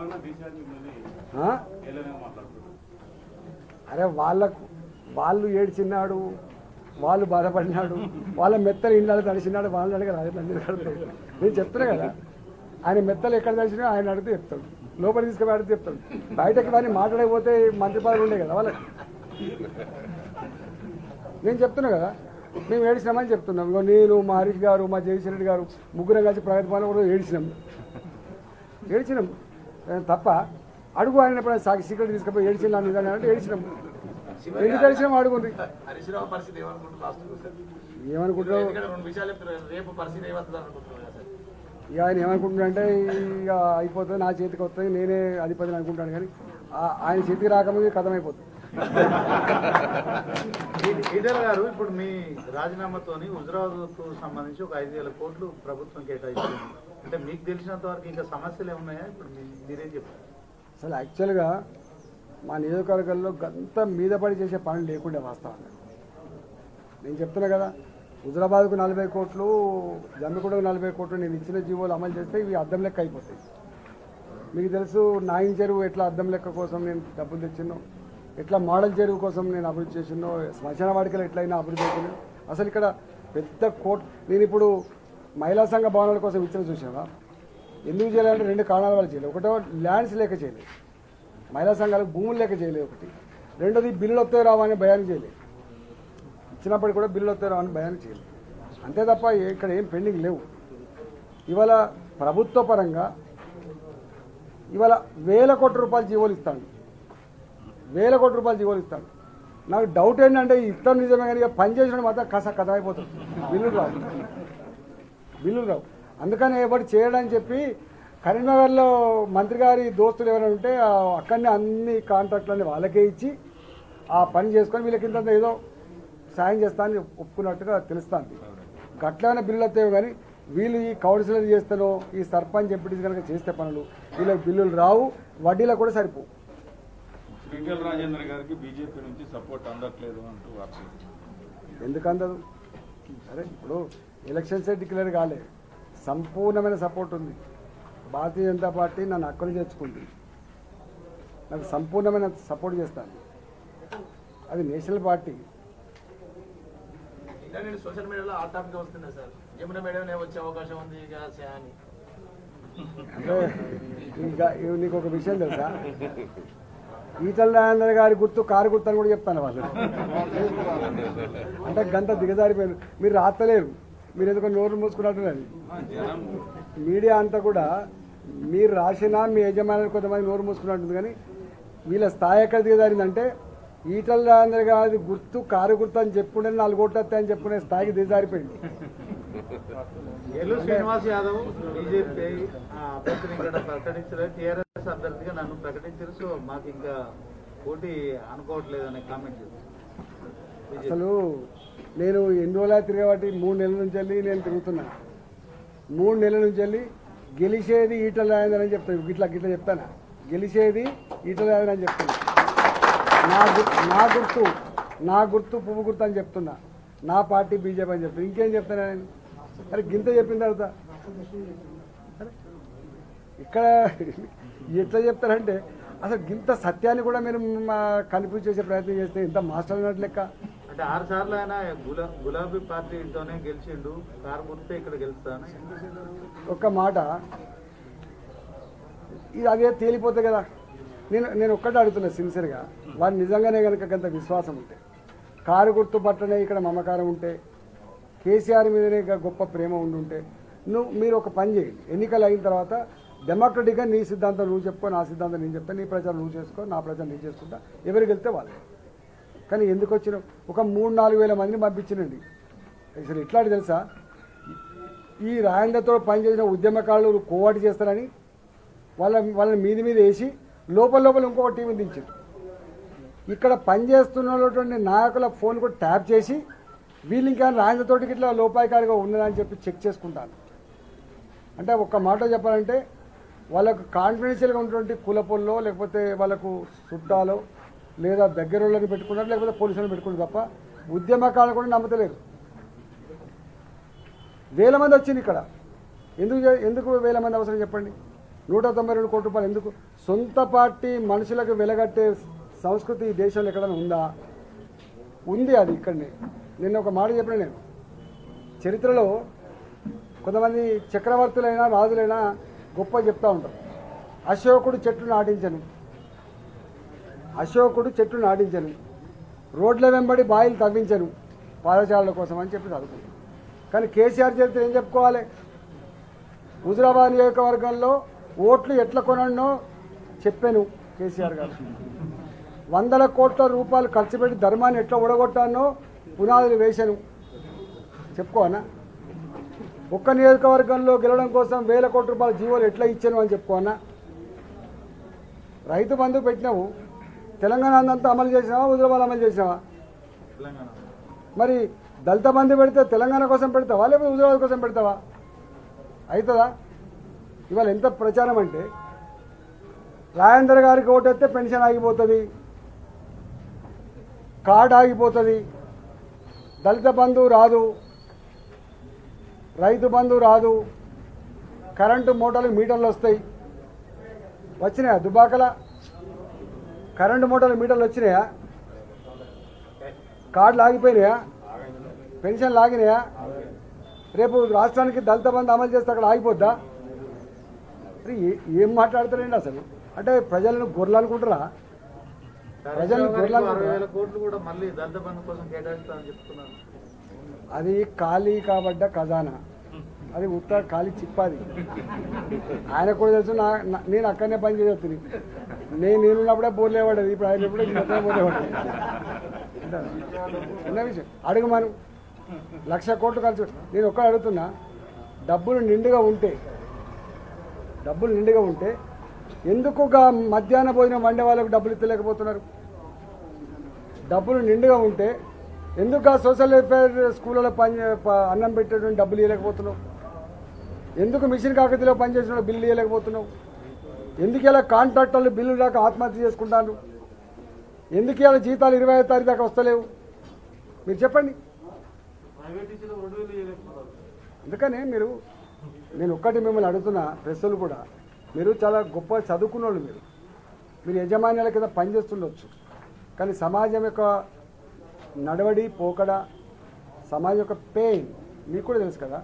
వాళ్ళనే తీసేది మిమ్మల్ని ఆ? ఏలనే మాట్లాడుతున్నారు అరే వాళ్ళకు వాళ్ళు ఏడ్చినాడు వాళ్ళు బాధపడినాడు వాళ్ళ మెత్తలు ఇన్నాడు తడిచినాడు వాళ్ళని అడగదు అదే నన్ను అడుగుతాడు నేను చెప్తున్నా కదా ఆయన మెత్తలు ఎక్కడ తడిచినా ఆయన అడిగితే చెప్తాడు లోపల తీసుకుని అడిగితే చెప్తాడు బయటకి వాడిని మాట్లాడకపోతే మంత్రి పదవి ఉండే కదా వాళ్ళకి నేను చెప్తున్నా కదా మేము ఏడిచినామని చెప్తున్నాం ఇగో నేను మా హరీష్ గారు మా జగదీశ్వర రెడ్డి గారు ముగ్గురం కలిసి ప్రగతి భవన్ కూడా ఏడిచినాం ఏడిచినాం ఏ, తప్ప అడుగు ఆయన ఎప్పుడైనా సాక్షి సీక్రెట్ తీసుకుపోయి ఏడిచిన నన్ను ఇదని అంటే ఏడిచినాం ఎందుకు ఏడిచినాం అడుగుంది హరీష్ రావు పరిస్థితి ఏమనుకుంటున్నారు లాస్ట్ సార్ ఏమనుకుంటున్నావు ఎందుకంటే రెండు విషయాలు చెప్తున్నారు రేపు పరిస్థితి ఏమవుతుంది అనుకుంటున్నారు కదా సార్ ఇక ఆయన ఏమనుకుంటున్నాడంటే ఇక అయిపోతుంది నా చేతికి వస్తుంది నేనే అధిపతిని అనుకుంటాను కానీ ఆ- ఆయన చేతికి రాకముందు కథం అయిపోతుంది ఈటెల గారు ఇప్పుడు మీ రాజీనామాతోని హుజరాబాద్కు సంబంధించి ఒక ఐదు వేల కోట్లు ప్రభుత్వం కేటాయిస్తుంది అంటే మీకు తెలిసినంత వరకు ఇంకా సమస్యలు ఏమున్నాయా ఇప్పుడు మీ- మీరేం చెప్తారు అసలు యాక్చువల్గా మా నియోజకవర్గంలో గంత మీద పడి చేసే పనులు లేకుండే వాస్తవంగా నేను చెప్తున్నా కదా హుజరాబాద్కు నలభై కోట్లు జమ్మిగూడకు నలభై కోట్లు నేను ఇచ్చిన జీవోలు అమలు చేస్తే ఇవి అద్దం లెక్క అయిపోతాయి మీకు తెలుసు నాయిన్ చెరువు ఎట్లా అద్దం లెక్క కోసం నేను డబ్బులు తెచ్చినో ఎట్లా మోడల్ చెరువు కోసం నేను అభివృద్ధి చేసినో శ్మశాన వాడికలు ఎట్లయినా అభివృద్ధి అవుతున్నాయి అసలు ఇక్కడ పెద్ద కోట్ నేను ఇప్పుడు మహిళా సంఘ భవనాల కోసం ఇచ్చిన చూసావా ఎందుకు చేయాలంటే రెండు కారణాల వల్ల చేయలేదు ఒకటో ల్యాండ్స్ లేక చేయలేదు మహిళా సంఘాలకు భూములు లేక చేయలేదు ఒకటి రెండోది బిల్లులు వస్తాయి రావా అని భయాన్ని చేయలేదు ఇచ్చినప్పటికి కూడా బిల్లులు వస్తాయి రావని భయాన్ని చేయలేదు అంతే తప్ప ఏ- ఇక్కడ ఏం పెండింగ్ లేవు ఇవాళ ప్రభుత్వ పరంగా ఇవాళ వేల కోట్ల రూపాయలు జీవోలు ఇస్తాను వేల కోట్ల రూపాయలు జీవోలు ఇస్తాను నాకు డౌట్ ఏంటంటే ఈ ఇస్తాం నిజమే కానీ ఇక పని చేసిన మాత్రం కస కథ అయిపోతుంది బిల్లులు రావు బిల్లులు రావు అందుకని ఎవరు చేయడని చెప్పి కరీంనగర్లో మంత్రి గారి దోస్తులు ఎవరైనా ఉంటే ఆ అక్కడనే అన్ని కాంట్రాక్ట్లన్నీ వాళ్ళకే ఇచ్చి ఆ పని చేసుకొని వీళ్ళకి ఇంత ఏదో సాయం చేస్తా అని ఒప్పుకున్నట్టుగా తెలుస్తుంది గట్లనే బిల్లులు వస్తాయో కానీ వీళ్ళు ఈ కౌన్సిలర్ చేస్తానో ఈ సర్పంచ్ ఎంపీటీస్ కనుక చేస్తే పనులు వీళ్ళకి బిల్లులు రావు వడ్డీలకు కూడా సరిపోవు ఈటెల రాజేంద్ర గారికి బీజేపీ నుంచి సపోర్ట్ అందట్లేదు అంటూ వార్త ఎందుకు అందదు సరే ఇప్పుడు ఎలక్షన్సే డిక్లేర్ కాలే సంపూర్ణమైన సపోర్ట్ ఉంది భారతీయ జనతా పార్టీ నన్ను అక్కలు చేర్చుకుంది నాకు సంపూర్ణమైన సపోర్ట్ చేస్తాను అది నేషనల్ పార్టీ ఇంకా నేను సోషల్ మీడియాలో ఆ టాపిక్ వస్తున్నా సార్ యమున మేడం వచ్చే అవకాశం ఉంది ఇక సే- అని అంటే ఇంకా ఇవి నీకు ఒక విషయం తెలుసా ఈటల రాజేంద్ర గారి గుర్తు కారు గుర్తు అని కూడా చెప్తాను వాళ్ళు అంటే గంట దిగజారిపోయారు మీరు రాత్తలేరు మీరు ఎందుకో నోరు మూసుకున్నట్టున్నది మీడియా అంతా కూడా మీరు రాసినా మీ యజమానులు కొంతమంది నోరు మూసుకున్నట్టుంది కానీ వీళ్ళ స్థాయి ఎక్కడ దిగజారిందంటే ఈటల రాజేంద్ర గారి గుర్తు కారు గుర్తు అని చెప్పుకుంటే నాలుగు ఓట్లు వస్తాయని చెప్పుకునే స్థాయికి దిగజారిపోయింది ఎల్లు శ్రీనివాస్ యాదవ్ బీజేపీ అభ్యర్థిని ఇక్కడ ప్రకటించారు టీఆర్ఎస్ అభ్యర్థిగా నన్ను ప్రకటించారు సో మాకు ఇంకా పోటీ అనుకోవట్లేదు అనే కామెంట్ చేశారు అసలు నేను ఎన్ని రోజులు తిరగబట్టి మూడు నెలల నుంచి వెళ్ళి నేను తిరుగుతున్నా మూడు నెలల నుంచి వెళ్ళి గెలిచేది ఈటల రాజేంద్ర అని చెప్తాను ఇట్లా గిట్లా చెప్తాను గెలిచేది ఈటల రాజేంద్ర అని చెప్తున్నా నా గుర్తు నా గుర్తు నా గుర్తు పువ్వు గుర్తు అని చెప్తున్నా నా పార్టీ బీజేపీ అని చెప్తున్నా ఇంకేం చెప్తాను నేను అరే గింత చెప్పిన తర్వాత అరే, ఇక్కడ ఎట్లా చెప్తారంటే అసలు గింత సత్యాన్ని కూడా మీరు మా కన్ఫ్యూజ్ చేసే ప్రయత్నం చేస్తే ఇంత మాస్టర్ అన్నట్టు లెక్క అంటే ఆరు సార్లు ఆయన గులా గులాబీ పార్టీతోనే గెలిచిండు కారు గుర్తే ఇక్కడ గెలుస్తాను ఒక్క మాట ఇది అదే తేలిపోతుంది కదా నేను నేను ఒక్కటే అడుగుతున్నా సిన్సియర్గా వారు నిజంగానే కనుక కొంత విశ్వాసం ఉంటే కారు గుర్తు పట్టనే ఇక్కడ మమకారం ఉంటే కేసీఆర్ మీదనే ఇక గొప్ప ప్రేమ ఉండుంటే నువ్వు మీరు ఒక పని చేయండి ఎన్నికలు అయిన తర్వాత డెమోక్రటిక్గా నీ సిద్ధాంతం నువ్వు చెప్పుకో నా సిద్ధాంతం నేను చెప్తా నీ ప్రచారం నువ్వు చేసుకో నా ప్రచారం నేను చేసుకుంటా ఎవరికి వెళ్తే వాళ్ళు కానీ ఎందుకు వచ్చిన ఒక మూడు నాలుగు వేల మందిని పంపించినండి అసలు ఎట్లాంటి తెలుసా ఈ రాయండ్లతో పనిచేసిన ఉద్యమకారులు కోవాటి చేస్తారని వాళ్ళ వాళ్ళని మీది మీద వేసి లోపల లోపల ఇంకొక టీం దించారు ఇక్కడ పనిచేస్తున్నటువంటి నాయకుల ఫోన్ కూడా ట్యాప్ చేసి వీళ్ళు ఇంకా రాయండ్లతోటి ఇట్లా లోపాయికారిగా ఉన్నదని చెప్పి చెక్ చేసుకుంటాను అంటే ఒక్క మాట చెప్పాలంటే వాళ్ళకు కాన్ఫిడెన్షియల్గా ఉన్నటువంటి కులపొల్లో లేకపోతే వాళ్ళకు చుట్టాలో లేదా దగ్గర వాళ్ళని పెట్టుకున్నారు లేకపోతే పోలీసులను పెట్టుకున్నారు తప్ప ఉద్యమకాలను కూడా నమ్మతలేరు వేల మంది వచ్చింది ఇక్కడ ఎందుకు చే- ఎందుకు వేల మంది అవసరం చెప్పండి నూట తొంభై రెండు కోట్ల రూపాయలు ఎందుకు సొంత పార్టీ మనుషులకు వెలగట్టే సంస్కృతి ఈ దేశంలో ఎక్కడైనా ఉందా ఉంది అది ఇక్కడనే నిన్న ఒక మాట చెప్పిన నేను చరిత్రలో కొంతమంది చక్రవర్తులైనా రాజులైనా గొప్ప చెప్తా ఉంటారు అశోకుడు చెట్లు నాటించను అశోకుడు చెట్లు నాటించను రోడ్ల వెంబడి బాయిలు తవ్వించను పాదచారుల కోసం అని చెప్పి చదువుకుంటాం కానీ కేసీఆర్ చరిత్ర ఏం చెప్పుకోవాలి హుజురాబాద్ నియోజకవర్గంలో ఓట్లు ఎట్లా కొనడనో చెప్పాను కేసీఆర్ గారు వందల కోట్ల రూపాయలు ఖర్చు పెట్టి ధర్మాన్ని ఎట్లా ఓడగొట్టానో పునాదులు వేశాను చెప్పుకోనా ఒక్క నియోజకవర్గంలో గెలవడం కోసం వేల కోట్ల రూపాయల జీవోలు ఎట్లా ఇచ్చాను అని చెప్పుకోనా రైతు బంధు పెట్టినావు తెలంగాణ అంతా అమలు చేసినావా హుజురాబాద్ అమలు చేసినావా తెలంగాణ మరి దళిత బంధు పెడితే తెలంగాణ కోసం పెడతావా లేకపోతే హుజురాబాద్ కోసం పెడతావా అవుతుందా ఇవాళ ఎంత ప్రచారం అంటే రాజేందర్ గారికి ఓటేస్తే పెన్షన్ ఆగిపోతుంది కార్డు ఆగిపోతుంది దళిత బంధువు రాదు రైతు బంధువు రాదు కరెంటు మోటార్లు మీటర్లు వస్తాయి వచ్చినాయా దుబాకల కరెంటు మోటార్లు మీటర్లు వచ్చినాయా కార్డులు ఆగిపోయినాయా పెన్షన్లు ఆగినాయా రేపు రాష్ట్రానికి దళిత బంధు అమలు చేస్తే అక్కడ ఆగిపోద్దా అరే ఏ- ఏం మాట్లాడతారండి అసలు అంటే ప్రజలను గొర్రెలు అనుకుంటారా ప్రజల్ని హరీష్ రావు గారికి గొర్రెలు అరవై వేల కోట్లు కూడా మళ్ళీ దళిత బంధు కోసం కేటాయిస్తామని చెప్తున్నారు అది ఖాళీ కాబడ్డ ఖజానా అది ఉత్త ఖాళీ చిప్పాది ఆయన కూడా తెలుసు నా నా- నేను అక్కడనే పని చేస్తుంది నేను నేనున్నప్పుడే బోర్లేవాడేది ఇప్పుడు ఆయన ఎప్పుడో మొత్తం బోర్లేవాడు చిన్న విషయం అడుగుమాను లక్ష కోట్లు ఖర్చు నేను ఒక్కడ అడుగుతున్నా డబ్బులు నిండుగా ఉంటే డబ్బులు నిండుగా ఉంటే ఎందుకు గా మధ్యాహ్న భోజనం వండే వాళ్ళకు డబ్బులు ఇచ్చలేకపోతున్నారు డబ్బులు నిండుగా ఉంటే ఎందుకు ఆ సోషల్ వెల్ఫేర్ స్కూళ్ళలో పని ప- అన్నం పెట్టేటువంటి డబ్బులు ఇవ్వలేకపోతున్నావు ఎందుకు మిషన్ కాకతీలో పనిచేసిన వాళ్ళు బిల్లు ఇవ్వలేకపోతున్నావు ఎందుకు ఇలా కాంట్రాక్టర్లు బిల్లు దాకా ఆత్మహత్య చేసుకుంటారు ఎందుకు ఇలా జీతాలు ఇరవై ఐదు తారీఖు దాకా వస్తలేవు మీరు చెప్పండి అందుకనే మీరు నేను ఒక్కటి మిమ్మల్ని అడుగుతున్నా ప్రశ్నలు కూడా మీరు చాలా గొప్ప చదువుకున్న వాళ్ళు మీరు మీరు యజమాన్యాల కింద పనిచేస్తుండొచ్చు కానీ సమాజం యొక్క నడవడి పోకడ సమాజం యొక్క పెయిన్ మీకు కూడా తెలుసు కదా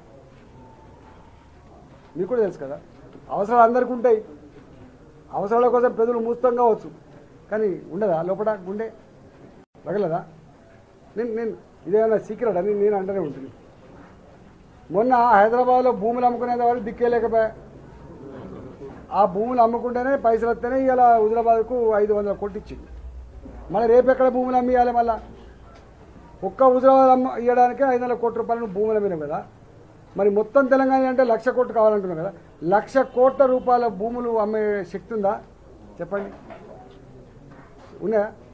మీకు కూడా తెలుసు కదా అవసరాలు అందరికీ ఉంటాయి అవసరాల కోసం పెదవులు మూస్తం కావచ్చు కానీ ఉండదా లోపల గుండె రగలదా నేను నేను ఇదేమన్నా సీక్రెట్ అని నేను అంటనే ఉంటుంది మొన్న హైదరాబాద్లో భూములు అమ్ముకునే వాళ్ళు దిక్కేలేకపోయా ఆ భూములు అమ్ముకుంటేనే పైసలు వస్తేనే ఇవాళ హుజరాబాద్కు ఐదు వందల కోట్లు ఇచ్చింది మళ్ళీ రేపు ఎక్కడ భూములు అమ్మి ఇవ్వాలి మళ్ళా ఒక్క హుజరాబాద్ అమ్మ ఇవ్వడానికి ఐదు వందల కోట్ల రూపాయలు భూములు అమ్మినాం కదా మరి మొత్తం తెలంగాణ అంటే లక్ష కోట్లు కావాలంటున్నాం కదా లక్ష కోట్ల రూపాయల భూములు అమ్మే శక్తి ఉందా చెప్పండి ఉన్నాయా